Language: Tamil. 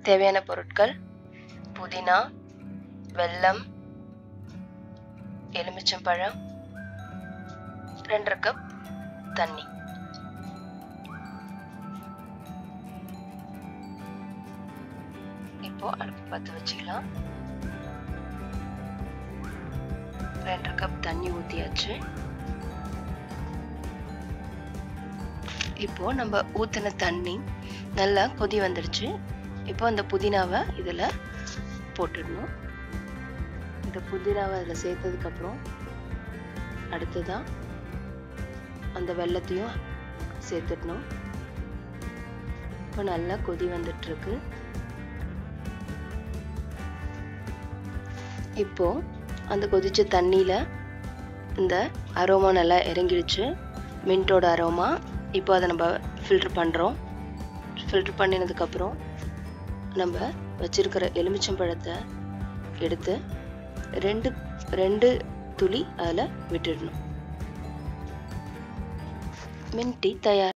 தேவையான பொருட்கள் புதினா வெல்லம் எலுமிச்சம்பழம் ரெண்டரை கப் தண்ணி இப்போ அடுப்பு பற்ற வச்சுக்கலாம் ரெண்டரை கப் தண்ணி ஊற்றியாச்சு இப்போ நம்ம ஊற்றின தண்ணி நல்லா கொதி வந்துடுச்சு இப்போ அந்த புதினாவை இதில் போட்டுடணும் இந்த புதினாவை அதில் சேர்த்ததுக்கப்புறம் அடுத்ததான் அந்த வெள்ளத்தையும் சேர்த்துடணும் இப்போ நல்லா கொதி வந்துட்டுருக்கு இப்போ அந்த கொதிச்ச தண்ணியில் இந்த அரோமா நல்லா இறங்கிடுச்சு மின்ட்டோட அரோமா இப்போ அதை நம்ம ஃபில்ட்ரு பண்ணுறோம் ஃபில்ட்ரு பண்ணினதுக்கப்புறம் நம்ம வச்சிருக்கிற எலுமிச்சம்பழத்தை எடுத்து ரெண்டு ரெண்டு துளி அதில் விட்டுடணும் மின் டீ தயார்